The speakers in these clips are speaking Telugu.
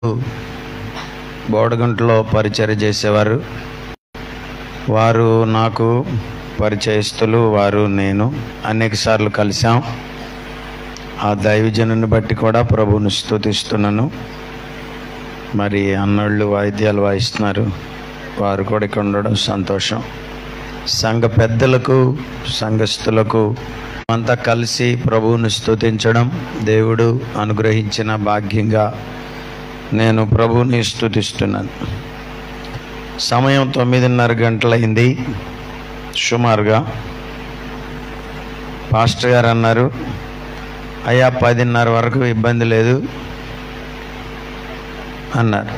బోడగుంటలో పరిచయం చేసేవారు వారు నాకు పరిచయస్తులు వారు నేను అనేక సార్లు కలిసాం ఆ దైవజనుని బట్టి కూడా ప్రభువుని స్తుతిస్తున్నాను మరి అన్నోళ్ళు వాయిద్యాలు వాయిస్తున్నారు వారు కూడా ఇక్కడ ఉండడం సంతోషం సంఘ పెద్దలకు సంఘస్థులకు అంతా కలిసి ప్రభువుని స్తుతించడం దేవుడు అనుగ్రహించిన భాగ్యంగా నేను ప్రభువుని స్తుతిస్తున్నాను సమయం తొమ్మిదిన్నర గంటలైంది సుమారుగా పాస్టర్ గారు అన్నారు అయ్యా పదిన్నర వరకు ఇబ్బంది లేదు అన్నారు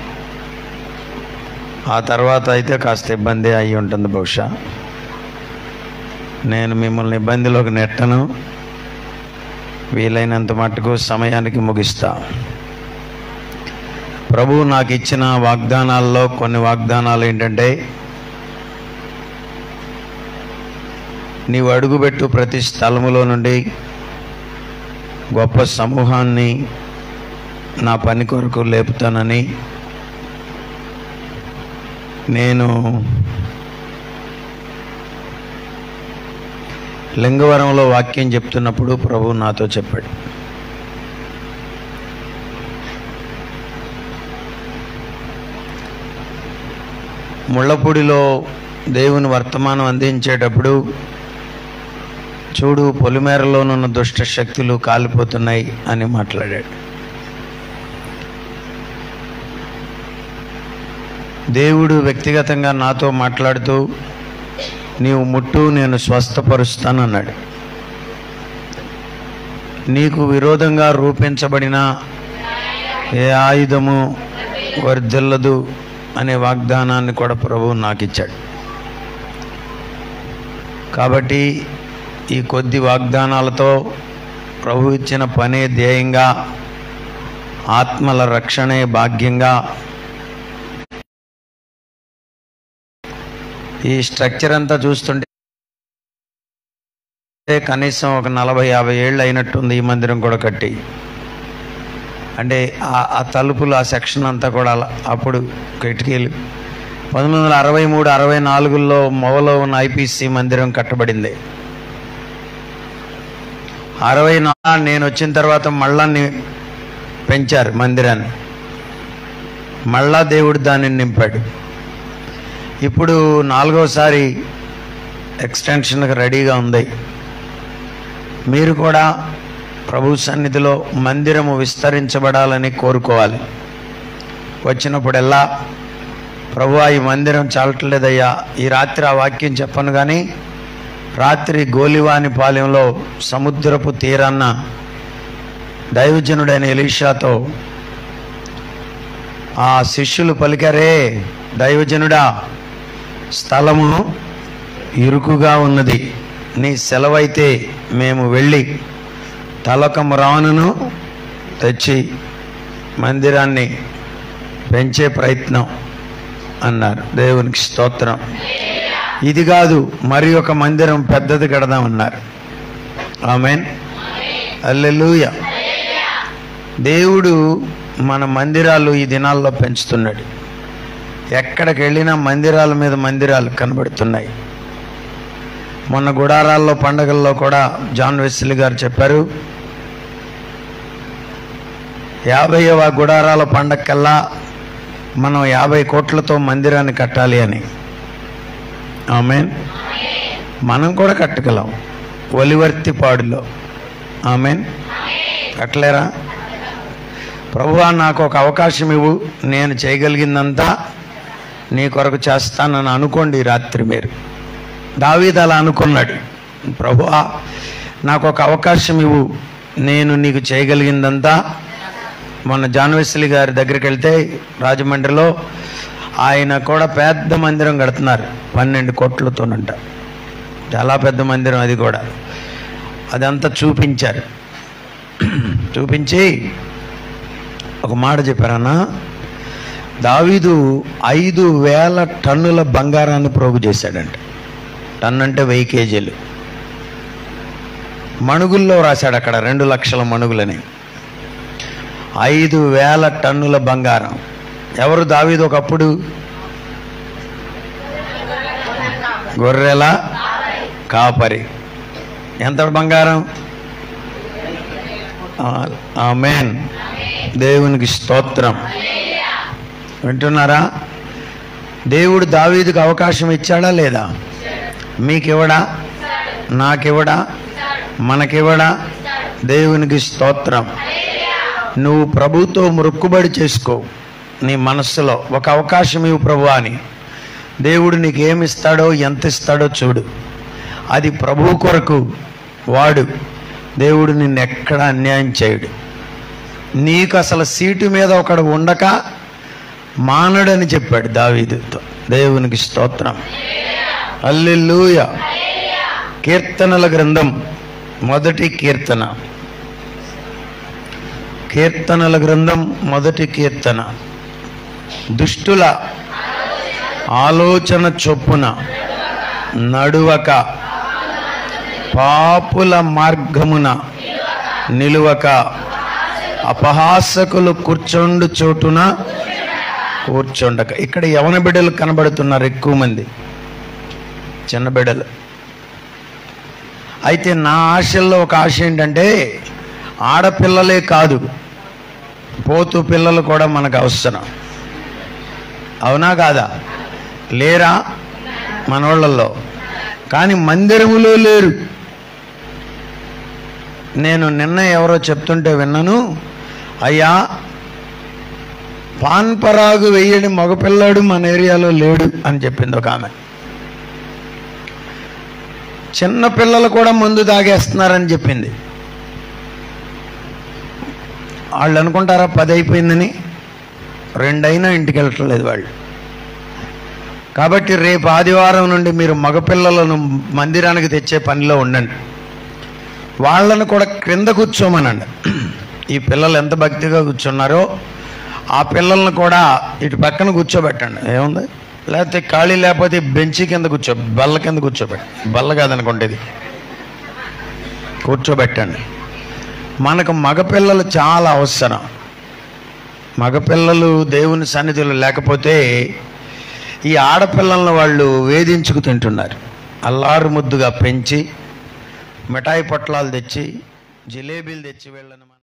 ఆ తర్వాత అయితే కాస్త ఇబ్బంది అయి ఉంటుంది బహుశా నేను మిమ్మల్ని ఇబ్బందిలోకి నెట్టను వీలైనంత మట్టుకు సమయానికి ముగిస్తా ప్రభువు నాకు ఇచ్చిన వాగ్దానాల్లో కొన్ని వాగ్దానాలు ఏంటంటే నీవు అడుగుపెట్టు ప్రతి స్థలములో నుండి గొప్ప సమూహాన్ని నా పని కొరకు లేపుతానని నేను లింగవరంలో వాక్యం చెప్తున్నప్పుడు ప్రభు నాతో చెప్పాడు ముళ్ళపూడిలో దేవుని వర్తమానం అందించేటప్పుడు చూడు పొలిమేరలోనున్న దుష్ట శక్తులు కాలిపోతున్నాయి అని మాట్లాడాడు దేవుడు వ్యక్తిగతంగా నాతో మాట్లాడుతూ నీవు ముట్టు నేను స్వస్థపరుస్తానన్నాడు నీకు విరోధంగా రూపించబడిన ఏ ఆయుధము వర్ధిల్లదు అనే వాగ్దానాన్ని కూడా ప్రభువు నాకు ఇచ్చాడు కాబట్టి ఈ కొద్ది వాగ్దానాలతో ప్రభు ఇచ్చిన పనే ధ్యేయంగా ఆత్మల రక్షణే భాగ్యంగా ఈ స్ట్రక్చర్ అంతా చూస్తుంటే కనీసం ఒక నలభై యాభై ఏళ్ళు అయినట్టుంది ఈ మందిరం కూడా కట్టి అంటే ఆ- ఆ తలుపులు ఆ సెక్షన్ అంతా కూడా అలా అప్పుడు కిటికీలు పంతొమ్మిది వందల అరవై మూడు అరవై నాలుగులో మొవలో ఉన్న ఐపీసీ మందిరం కట్టబడింది అరవై నాలుగు నేను వచ్చిన తర్వాత మళ్ళా ని- పెంచారు మందిరాన్ని మళ్ళా దేవుడు దాన్ని నింపాడు ఇప్పుడు నాలుగోసారి ఎక్స్టెన్షన్కి రెడీగా ఉంది మీరు కూడా ప్రభు సన్నిధిలో మందిరము విస్తరించబడాలని కోరుకోవాలి వచ్చినప్పుడెల్లా ప్రభు ఈ మందిరం చాలట్లేదయ్యా ఈ రాత్రి ఆ వాక్యం చెప్పను కానీ రాత్రి గోలివాని పాలెంలో సముద్రపు తీరాన్న దైవజనుడైన ఎలీషాతో ఆ శిష్యులు పలికారే దైవజనుడా స్థలము ఇరుకుగా ఉన్నది నీ సెలవైతే మేము వెళ్ళి తలకము రానును తెచ్చి మందిరాన్ని పెంచే ప్రయత్నం అన్నారు దేవునికి స్తోత్రం ఇది కాదు మరి ఒక మందిరం పెద్దది కడదామన్నారు ఆమెన్ అల్లెలూయ దేవుడు మన మందిరాలు ఈ దినాల్లో పెంచుతున్నాడు ఎక్కడికి వెళ్ళినా మందిరాల మీద మందిరాలు కనబడుతున్నాయి మొన్న గుడారాల్లో పండగల్లో కూడా జాన్ వెస్లీ గారు చెప్పారు యాభైవ గుడారాల పండగకల్లా మనం యాభై కోట్లతో మందిరాన్ని కట్టాలి అని ఆమెన్ మనం కూడా కట్టగలం ఒలివర్తిపాడులో ఆమెన్ కట్టలేరా ప్రభువా నాకు ఒక అవకాశం ఇవ్వు నేను చేయగలిగిందంతా నీ కొరకు చేస్తానని అనుకోండి ఈ రాత్రి మీరు దావీద్ అలా అనుకున్నాడు ప్రభువా నాకు ఒక అవకాశం ఇవ్వు నేను నీకు చేయగలిగిందంతా మొన్న జాన్వెస్లీ గారి దగ్గరికి వెళ్తే రాజమండ్రిలో ఆయన కూడా పెద్ద మందిరం కడుతున్నారు పన్నెండు కోట్లతోనంట చాలా పెద్ద మందిరం అది కూడా అదంతా చూపించారు చూపించి ఒక మాట చెప్పారన్నా దావీదు ఐదు వేల టన్నుల బంగారాన్ని ప్రోగు చేశాడంట టన్ అంటే వెయ్యి కేజీలు మణుగుల్లో రాశాడు అక్కడ రెండు లక్షల మణుగులని ఐదు వేల టన్నుల బంగారం ఎవరు దావీదు ఒకప్పుడు గొర్రెల కాపరి ఎంత బంగారం ఆమెన్ దేవునికి స్తోత్రం వింటున్నారా దేవుడు దావీదుకు అవకాశం ఇచ్చాడా లేదా మీకివ్వడా నాకివ్వడా మనకివ్వడా దేవునికి స్తోత్రం నువ్వు ప్రభుతో మొక్కుబడి చేసుకో నీ మనస్సులో ఒక అవకాశం ఇవ్వు ప్రభు అని దేవుడు నీకు ఏమి ఇస్తాడో ఎంత ఇస్తాడో చూడు అది ప్రభువు కొరకు వాడు దేవుడు నిన్ను ఎక్కడ అన్యాయం చేయడు నీకు అసలు సీటు మీద ఒకడు ఉండక మానడని చెప్పాడు దావీదుతో దేవునికి స్తోత్రం అల్లెలూయ కీర్తనల గ్రంథం మొదటి కీర్తన కీర్తనల గ్రంథం మొదటి కీర్తన దుష్టుల ఆలోచన చొప్పున నడువక పాపుల మార్గమున నిలువక అపహాసకులు కూర్చోండు చోటున కూర్చోండక ఇక్కడ యవన బిడ్డలు కనబడుతున్నారు ఎక్కువ మంది చిన్న బిడ్డలు అయితే నా ఆశల్లో ఒక ఆశ ఏంటంటే ఆడపిల్లలే కాదు పోతు పిల్లలు కూడా మనకు అవసరం అవునా కాదా లేరా మనోళ్ళల్లో కానీ మందిరములో లేరు నేను నిన్న ఎవరో చెప్తుంటే విన్నాను అయ్యా పాన్పరాగు వెయ్యని మగపిల్లాడు మన ఏరియాలో లేడు అని చెప్పింది ఒక ఆమె చిన్న పిల్లలు కూడా మందు తాగేస్తున్నారని చెప్పింది వాళ్ళు అనుకుంటారా పది అయిపోయిందని రెండైనా ఇంటికి వెళ్ళట్లేదు వాళ్ళు కాబట్టి రేపు ఆదివారం నుండి మీరు మగపిల్లలను మందిరానికి తెచ్చే పనిలో ఉండండి వాళ్ళను కూడా క్రింద కూర్చోమనండి ఈ పిల్లలు ఎంత భక్తిగా కూర్చున్నారో ఆ పిల్లల్ని కూడా ఇటు పక్కన కూర్చోబెట్టండి ఏముంది లేకపోతే ఖాళీ లేకపోతే బెంచి కింద కూర్చో బల్ల కింద కూర్చోబెట్టి బల్ల కాదనుకోండి ఇది కూర్చోబెట్టండి మనకు మగపిల్లలు చాలా అవసరం మగపిల్లలు దేవుని సన్నిధిలో లేకపోతే ఈ ఆడపిల్లలను వాళ్ళు వేధించుకు తింటున్నారు అల్లారు ముద్దుగా పెంచి మిఠాయి పొట్లాలు తెచ్చి జిలేబీలు తెచ్చి వీళ్ళని